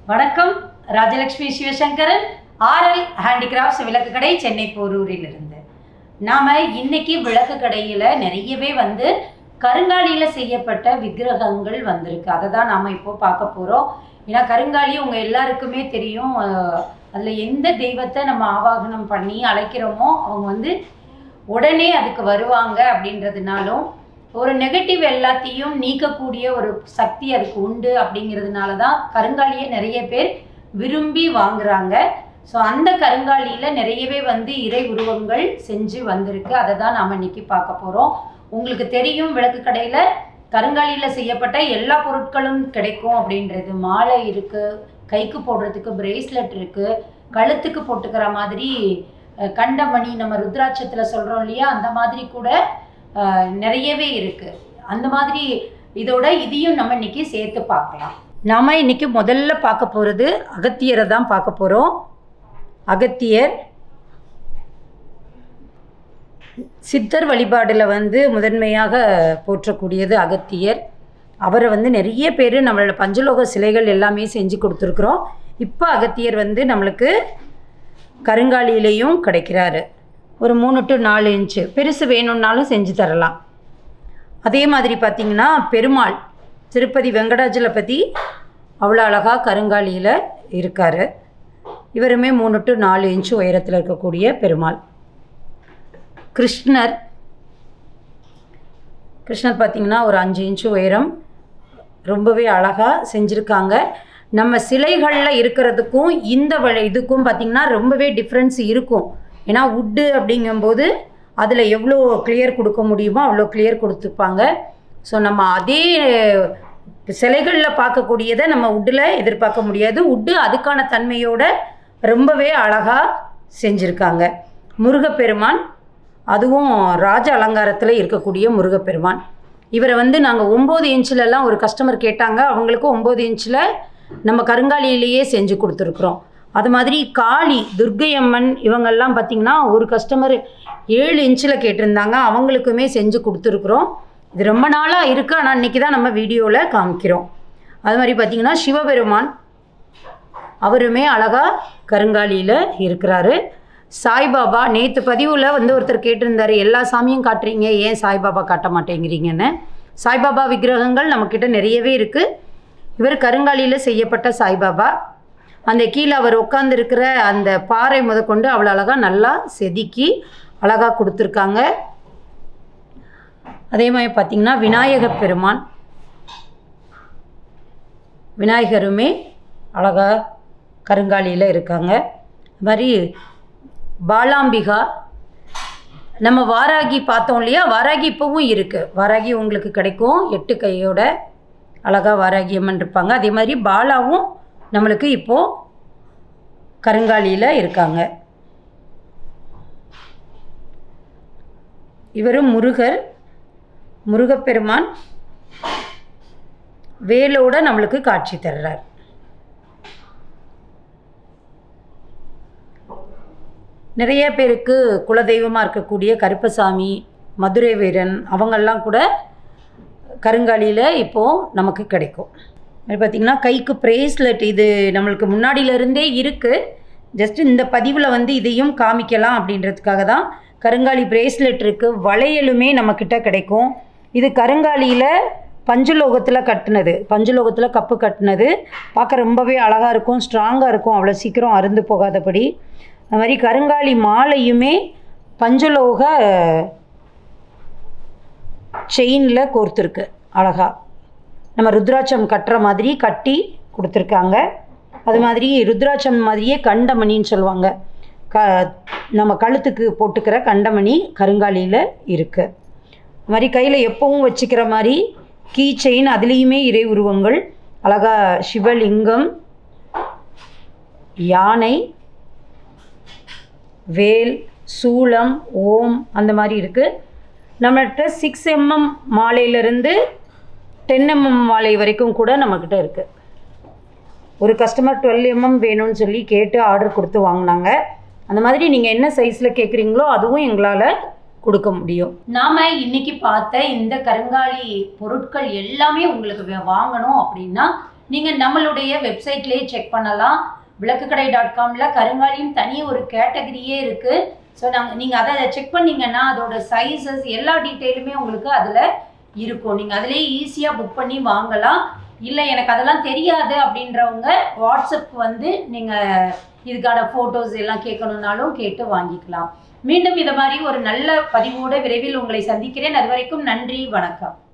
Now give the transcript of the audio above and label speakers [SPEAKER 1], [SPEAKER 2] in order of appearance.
[SPEAKER 1] வணக்கம் Rajalakshmi Sivasankaran RL handicrafts விளக்கு கடை சென்னை போரூரிலிருந்து நாம் இன்னைக்கு விளக்கு கடையில் நிறையவே வந்து கருங்காலியில் செய்யப்பட்ட விக்கிரகங்கள் வந்திருக்கு அதை தான் நாம் இப்போ பார்க்க போகிறோம் ஏன்னா கருங்காலி உங்கள் எல்லாருக்குமே தெரியும் அதில் எந்த தெய்வத்தை நம்ம ஆவாகனம் பண்ணி அழைக்கிறோமோ அவங்க வந்து உடனே அதுக்கு வருவாங்க அப்படின்றதுனாலும் ஒரு நெகட்டிவ் எல்லாத்தையும் நீக்கக்கூடிய ஒரு சக்தி அதுக்கு உண்டு அப்படிங்கிறதுனால தான் கருங்காலியை நிறைய பேர் விரும்பி வாங்குறாங்க ஸோ அந்த கருங்காலியில் நிறையவே வந்து இறை உருவங்கள் செஞ்சு வந்திருக்கு அதை தான் நாம் இன்னைக்கு பார்க்க போகிறோம் உங்களுக்கு தெரியும் விளக்கு கடையில் கருங்காலியில் செய்யப்பட்ட எல்லா பொருட்களும் கிடைக்கும் அப்படின்றது மாலை இருக்குது கைக்கு போடுறதுக்கு பிரேஸ்லெட் இருக்குது கழுத்துக்கு போட்டுக்கிற மாதிரி அஹ், கண்டமணி நம்ம ருத்ராட்சத்தில் சொல்கிறோம் இல்லையா அந்த மாதிரி கூட அஹ், நிறையவே இருக்குது அந்த மாதிரி இதோட இதையும் நம்ம இன்னைக்கு சேர்த்து பார்க்கலாம் நாம இன்னைக்கு முதல்ல பார்க்க போகிறது அகத்தியரை தான் பார்க்க போகிறோம் அகத்தியர் சித்தர் வழிபாடில் வந்து முதன்மையாக போற்றக்கூடியது அகத்தியர் அவரை வந்து நிறைய பேர் நம்மளோட பஞ்சலோக சிலைகள் எல்லாமே செஞ்சு கொடுத்துருக்குறோம் இப்போ அகத்தியர் வந்து நம்மளுக்கு கருங்காலியிலையும் கிடைக்கிறாரு ஒரு மூணு டு நாலு இன்ச்சு பெருசு வேணும்னாலும் செஞ்சு தரலாம் அதே மாதிரி பார்த்திங்கன்னா பெருமாள் திருப்பதி வெங்கடாஜலபதி அவ்வளோ அழகாக கருங்காலியில் இருக்கார் இவருமே மூணு டு நாலு இன்ச்சு உயரத்தில் இருக்கக்கூடிய பெருமாள் கிருஷ்ணர் கிருஷ்ணர் பார்த்திங்கன்னா ஒரு அஞ்சு இன்ச்சு உயரம் ரொம்பவே அழகாக செஞ்சுருக்காங்க நம்ம சிலைகளில் இருக்கிறதுக்கும் இந்த வழி இதுக்கும் பார்த்திங்கன்னா ரொம்பவே டிஃப்ரென்ஸ் இருக்கும் ஏன்னா உட்டு அப்படிங்கும்போது அதில் எவ்வளோ கிளியர் கொடுக்க முடியுமோ அவ்வளோ கிளியர் கொடுத்துருப்பாங்க ஸோ நம்ம அதே சிலைகளில் பார்க்கக்கூடியதை நம்ம உட்டில் எதிர்பார்க்க முடியாது உட்டு அதுக்கான தன்மையோட ரொம்பவே அழகாக செஞ்சுருக்காங்க முருகப்பெருமான் அதுவும் ராஜ அலங்காரத்தில் இருக்கக்கூடிய முருகப்பெருமான் இவரை வந்து நாங்கள் ஒம்பது இன்ச்சிலலாம் ஒரு கஸ்டமர் கேட்டாங்க அவங்களுக்கு ஒம்பது இன்ச்சில் நம்ம கருங்காலியிலேயே செஞ்சு கொடுத்துருக்குறோம் அது மாதிரி காளி துர்க்கை அம்மன் இவங்கெல்லாம் பார்த்திங்கன்னா ஒரு கஸ்டமர் ஏழு இன்ச்சில் கேட்டிருந்தாங்க அவங்களுக்குமே செஞ்சு கொடுத்துருக்குறோம் இது ரொம்ப நாளாக இருக்குது ஆனால் இன்றைக்கி தான் நம்ம வீடியோவில் காமிக்கிறோம் அது மாதிரி பார்த்திங்கன்னா சிவபெருமான் அவருமே அழகாக கருங்காலியில் இருக்கிறாரு சாய்பாபா நேற்று பதிவில் வந்து ஒருத்தர் கேட்டிருந்தாரு எல்லா சாமியும் காட்டுறீங்க ஏன் சாய்பாபா காட்ட மாட்டேங்கிறீங்கன்னு சாய்பாபா விக்கிரகங்கள் நம்மக்கிட்ட நிறையவே இருக்குது இவர் கருங்காலியில் செய்யப்பட்ட சாய்பாபா அந்த கீழே அவர் உட்காந்துருக்கிற அந்த பாறை முதற்கொண்டு அவ்வளோ அழகாக நல்லா செதுக்கி அழகாக கொடுத்துருக்காங்க அதே மாதிரி பார்த்திங்கன்னா விநாயகப் பெருமான் விநாயகருமே அழகாக கருங்காலியில் இருக்காங்க அது மாதிரி பாலாம்பிகா நம்ம வாராகி பார்த்தோம் இல்லையா வாராகி இப்போவும் இருக்குது வாராகி உங்களுக்கு கிடைக்கும் எட்டு கையோட அழகாக வாராகி அம்மன் இருப்பாங்க அதே மாதிரி பாலாவும் நம்மளுக்கு இப்போது கருங்காலியில் இருக்காங்க இவரும் முருகர் முருகப்பெருமான் வேலோட நம்மளுக்கு காட்சி தர்றார் நிறைய பேருக்கு குலதெய்வமாக இருக்கக்கூடிய கருப்பசாமி மதுரை வீரன் அவங்கெல்லாம் கூட கருங்காலியில் இப்போது நமக்கு கிடைக்கும் அது பார்த்திங்கன்னா கைக்கு ப்ரேஸ்லெட் இது நம்மளுக்கு முன்னாடியிலேருந்தே இருக்குது ஜஸ்ட் இந்த பதிவில் வந்து இதையும் காமிக்கலாம் அப்படின்றதுக்காக தான் கருங்காலி ப்ரேஸ்லெட் இருக்குது வளையலுமே நம்மக்கிட்ட கிடைக்கும் இது கருங்காலியில் பஞ்சலோகத்தில் கட்டினது பஞ்சலோகத்தில் கப்பு கட்டினது பார்க்க ரொம்பவே அழகாக இருக்கும் ஸ்ட்ராங்காக இருக்கும் அவ்வளோ சீக்கிரம் அருந்து போகாதபடி அது மாதிரி கருங்காலி மாலையுமே பஞ்சலோக செயினில் கோர்த்துருக்கு அழகா நம்ம ருத்ராட்சம் கட்டுற மாதிரி கட்டி கொடுத்துருக்காங்க அது மாதிரி ருத்ராட்சம் மாதிரியே கண்டமணின்னு சொல்லுவாங்க க நம்ம கழுத்துக்கு போட்டுக்கிற கண்டமணி கருங்காலியில் இருக்குது அது மாதிரி கையில் எப்பவும் வச்சுக்கிற மாதிரி கீ செயின் அதுலேயுமே இறை உருவங்கள் அழகா சிவலிங்கம் யானை வேல் சூளம் ஓம் அந்த மாதிரி இருக்குது நம்மகிட்ட சிக்ஸ் எம்எம் மாலையிலேருந்து டென் எம்எம் மாலை வரைக்கும் கூட நம்மக்கிட்ட இருக்குது ஒரு கஸ்டமர் டுவெல் எம்எம் வேணும்னு சொல்லி கேட்டு ஆர்டர் கொடுத்து வாங்கினாங்க அந்த மாதிரி நீங்கள் என்ன சைஸில் கேட்குறீங்களோ அதுவும் எங்களால் கொடுக்க முடியும் நாம இன்னைக்கு பார்த்த இந்த கருங்காலி பொருட்கள் எல்லாமே உங்களுக்கு வே- வாங்கணும் அப்படின்னா நீங்கள் நம்மளுடைய வெப்சைட்லேயே செக் பண்ணலாம் விளக்குக்கடை டாட் காமில் கருங்காலியும் தனி ஒரு கேட்டகரியே இருக்குது ஸோ நாங்கள் நீங்கள் அதை செக் பண்ணீங்கன்னா அதோட சைஸஸ் எல்லா டீட்டெயிலுமே உங்களுக்கு அதில் இருக்கும் நீங்கள் அதிலே ஈஸியாக புக் பண்ணி வாங்கலாம் இல்லை எனக்கு அதெல்லாம் தெரியாது அப்படின்றவங்க வாட்ஸ்அப் வந்து நீங்கள் இதுக்கான ஃபோட்டோஸ் எல்லாம் கேட்கணுன்னாலும் கேட்டு வாங்கிக்கலாம் மீண்டும் இதை மாதிரி ஒரு நல்ல பதிவோடு விரைவில் உங்களை சந்திக்கிறேன் அது வரைக்கும் நன்றி வணக்கம்